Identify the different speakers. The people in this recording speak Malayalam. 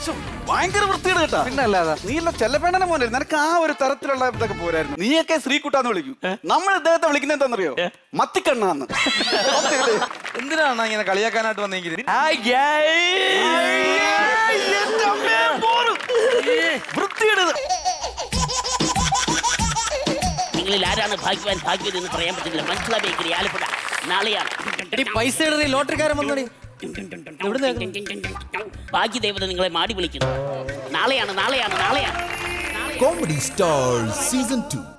Speaker 1: ശ്ശോ, ഭയങ്കര വൃത്തിയുടെ കേട്ടാ
Speaker 2: പിന്നല്ലാതെ
Speaker 1: നീ അല്ല ചെല്ലപ്പേണ്ടനെ മോനെ നിനക്ക് ആ ഒരു തരത്തിലുള്ള ഇതൊക്കെ പോരായിരുന്നു നീയൊക്കെ ശ്രീകുട്ടാന്ന് വിളിക്കും നമ്മൾ ഇദ്ദേഹത്തെ വിളിക്കുന്നത് എന്താണെന്നറിയോ മത്തിക്കണ്ണാന്ന് സത്യല്ലേ?
Speaker 2: എന്തിനാണ് ഇങ്ങനെ കളിയാക്കാനായിട്ട് വന്നെങ്കിൽ
Speaker 1: എന്റെ അമ്മേ, പോരും. വൃത്തിയുടെ ഇത്.
Speaker 3: നിങ്ങളിൽ ആരാണ് ഭാഗ്യവാൻ ഭാഗ്യവതി എന്ന് പറയാൻ പറ്റില്ല മനസ്സിലാ ബേക്കറി ആലപ്പുഴ നാളെയാണ്
Speaker 4: എടി പൈസ ഇടറി ലോട്ടറിക്കാരൻ വന്നോടി
Speaker 3: ഭാഗ്യദേവത നിങ്ങളെ മാടി വിളിക്കുന്നു നാളെയാണ് നാളെയാണ് നാളെയാണ്
Speaker 5: Comedy Stars Season 2